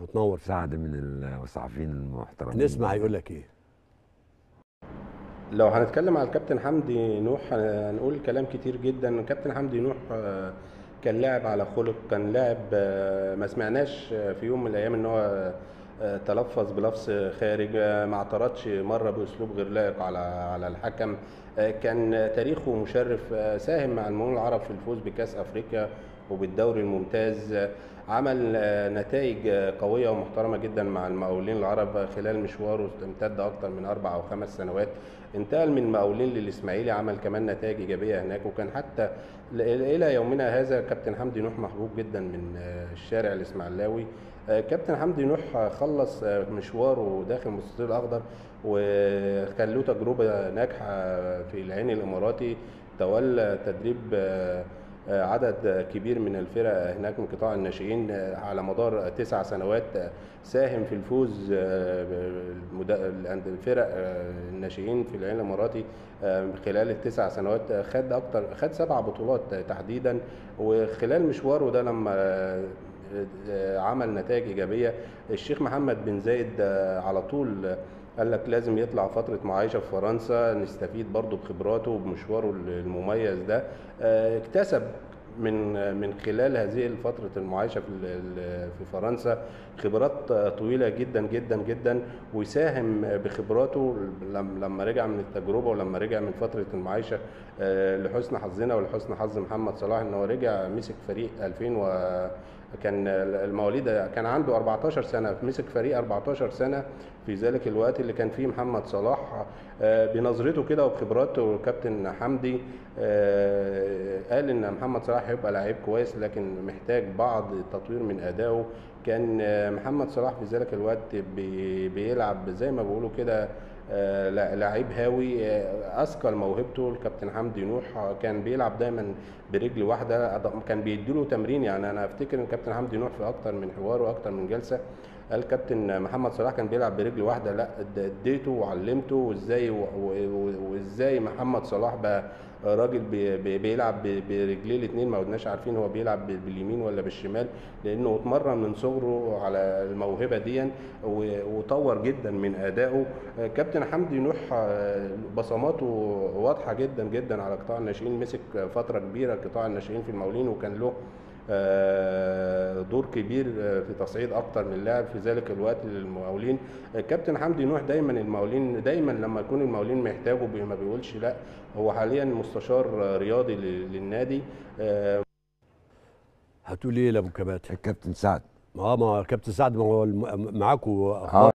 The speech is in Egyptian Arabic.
وتنور سعد من الصحفيين المحترمين نسمع هيقول لك ايه لو هنتكلم على الكابتن حمدي نوح هنقول كلام كتير جدا الكابتن حمدي نوح آه، كان لاعب على خلق كان لاعب آه، ما سمعناش في يوم من الايام ان هو آه، تلفظ بلفظ خارج ما اعترضش مره باسلوب غير لائق على على الحكم كان تاريخه مشرف ساهم مع المقاولون العرب في الفوز بكاس افريقيا وبالدوري الممتاز عمل نتائج قويه ومحترمه جدا مع المقاولين العرب خلال مشواره امتد اكثر من اربع او خمس سنوات انتقل من مقاولين للاسماعيلي عمل كمان نتائج ايجابيه هناك وكان حتى الى يومنا هذا كابتن حمدي نوح محبوب جدا من الشارع الاسماعيلاوي كابتن حمدي نوح خلص مشواره داخل المستطيل الاخضر وكان له تجربه ناجحه في العين الاماراتي تولى تدريب عدد كبير من الفرق هناك من قطاع الناشئين على مدار تسع سنوات ساهم في الفوز الفرق الناشئين في العين الاماراتي خلال التسع سنوات خد اكتر خد سبع بطولات تحديدا وخلال مشواره ده لما عمل نتائج ايجابيه الشيخ محمد بن زايد على طول قال لك لازم يطلع فترة معايشة في فرنسا نستفيد برضه بخبراته وبمشواره المميز ده اكتسب من من خلال هذه الفترة المعايشة في في فرنسا خبرات طويلة جدا جدا جدا ويساهم بخبراته لما رجع من التجربة ولما رجع من فترة المعايشة لحسن حظنا ولحسن حظ محمد صلاح ان هو رجع مسك فريق 2000 و كان المواليد كان عنده 14 سنه مسك فريق 14 سنه في ذلك الوقت اللي كان فيه محمد صلاح بنظرته كده وبخبراته كابتن حمدي قال ان محمد صلاح هيبقى لعيب كويس لكن محتاج بعض التطوير من ادائه كان محمد صلاح في ذلك الوقت بيلعب زي ما بيقولوا كده لعيب هاوي اثقل موهبته الكابتن حمدي نوح كان بيلعب دايما برجل واحده كان بيديله تمرين يعني انا افتكر ان الكابتن حمدي نوح في اكتر من حوار واكتر من جلسه قال كابتن محمد صلاح كان بيلعب برجل واحده لا اديته وعلمته وازاي وازاي محمد صلاح بقى راجل بيلعب برجليه الاثنين ما قلناش عارفين هو بيلعب باليمين ولا بالشمال لانه اتمرن من صغره على الموهبه دي وطور جدا من ادائه كابتن حمدي نوح بصماته واضحه جدا جدا على قطاع الناشئين مسك فتره كبيره قطاع الناشئين في المقاولين وكان له دور كبير في تصعيد اكتر من لاعب في ذلك الوقت للمقاولين كابتن حمدي نوح دايما المقاولين دايما لما يكون المقاولين محتاجه ما بيقولش لا هو حاليا مستشار رياضي للنادي هتقول ايه لابو كباتن الكابتن سعد اه ما كابتن سعد ما هو معاكم